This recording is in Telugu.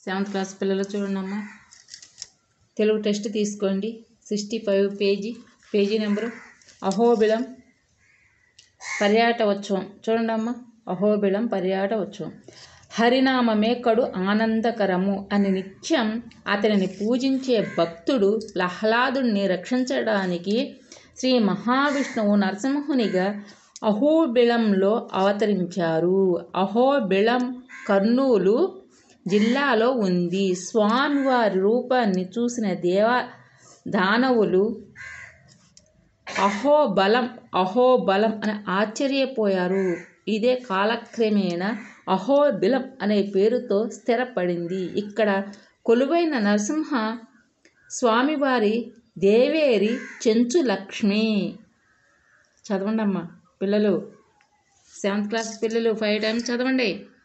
సెవెంత్ క్లాస్ పిల్లలు చూడండి అమ్మా తెలుగు టెస్ట్ తీసుకోండి sixty five page page number Ahobilam పర్యాట ఉత్సవం చూడండి అమ్మా అహోబిళం పర్యాట ఉత్సవం హరినామమే కడు ఆనందకరము అని నిత్యం అతనిని పూజించే భక్తుడు ప్రహ్లాదుడిని రక్షించడానికి శ్రీ మహావిష్ణువు నరసింహునిగా అహోబిళంలో అవతరించారు అహోబిళం కర్నూలు జిల్లాలో ఉంది స్వామివారి రూపాన్ని చూసిన దేవ దానవులు అహోబలం అహోబలం అని ఆశ్చర్యపోయారు ఇదే కాలక్రమేణా అహోబిలం అనే పేరుతో స్థిరపడింది ఇక్కడ కొలువైన నరసింహ స్వామివారి దేవేరి చెంచు లక్ష్మి చదవండి అమ్మా పిల్లలు సెవెంత్ క్లాస్ పిల్లలు ఫైవ్ టైమ్స్ చదవండి